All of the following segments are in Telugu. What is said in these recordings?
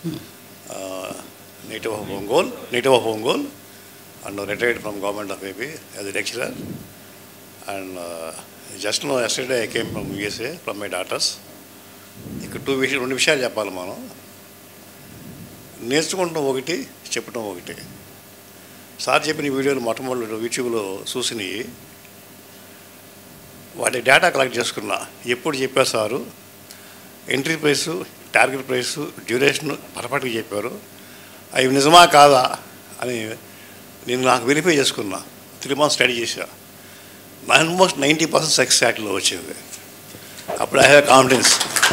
native of Ongole, native of Ongole, and retired from government of AP as a lecturer. And uh, just now yesterday I came from USA from my daughters. ఇక్కడ టూ విషయం రెండు విషయాలు చెప్పాలి మనం నేర్చుకుంటాం ఒకటి చెప్పడం ఒకటి సార్ చెప్పిన వీడియోలు మొట్టమొదటి యూట్యూబ్లో చూసినవి వాటి డేటా కలెక్ట్ చేసుకున్నా ఎప్పుడు చెప్పారు sir entry price target price duration పర్ఫెక్ట్గా చెప్పారు అవి నిజమా కాదా అని నేను నాకు వెరిఫై చేసుకున్నా త్రీ మంత్స్ స్టడీ చేశా ఆల్మోస్ట్ నైంటీ పర్సెంట్ సక్సెస్ యాక్ట్లో వచ్చింది అప్పుడు ఐ హ్యావ్ కాన్ఫిడెన్స్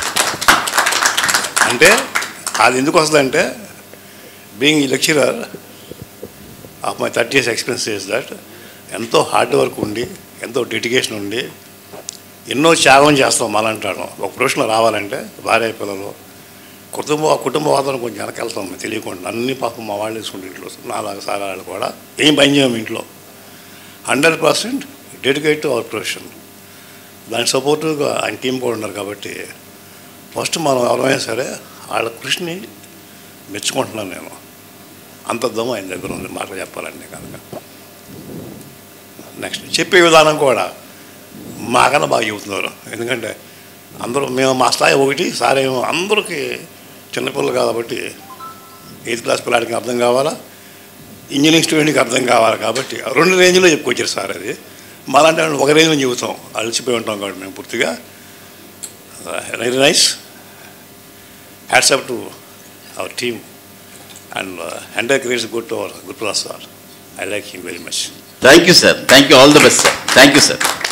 అంటే అది ఎందుకు వస్తుందంటే బీయింగ్ ఈ lecturer of my thirty years experience is that ఎంతో హార్డ్ వర్క్ ఉండి ఎంతో డెడికేషన్ ఉండి ఎన్నో త్యాగం చేస్తాం మనంటాడు ఒక ప్రొఫెషన్లో రావాలంటే భార్య పిల్లలు కుటుంబ కుటుంబ వాతావరణం కొంచెం వెనకెళ్తాం తెలియకుండా అన్ని పాపం మా వాళ్ళు వేసుకుంటే ఇంట్లో నాలుగు సారాలు కూడా ఏం పని చేయము ఇంట్లో hundred percent dedicate to our profession దానికి సపోర్టివ్గా ఆయన టీం కూడా ఉన్నారు కాబట్టి ఫస్ట్ మనం ఎవరైనా సరే వాళ్ళ కృషిని మెచ్చుకుంటున్నాను నేను అంత దమ్ము ఆయన దగ్గర ఉంది మాట చెప్పాలంటే కనుక నెక్స్ట్ చెప్పే విధానం కూడా మాకన్నా బాగా చెబుతున్నారు ఎందుకంటే అందరూ మేము మా స్థాయి ఒకటి సార్ ఏమో అందరికీ చిన్నపిల్లలు కాబట్టి ఎయిత్ క్లాస్ పిల్లాడికి అర్థం కావాలా ఇంజనీరింగ్ స్టూడెంట్కి అర్థం కావాలి కాబట్టి రెండు రేంజ్లో చెప్పుకొచ్చారు సార్ అది మాలాంటి వాళ్ళు ఒక రేంజ్లో చెబుతాం అలసిపోయి ఉంటాం కాబట్టి మేము పూర్తిగా very nice hats up to our team and enter creates good to our good sir I like him very much thank you sir thank you all the best sir thank you sir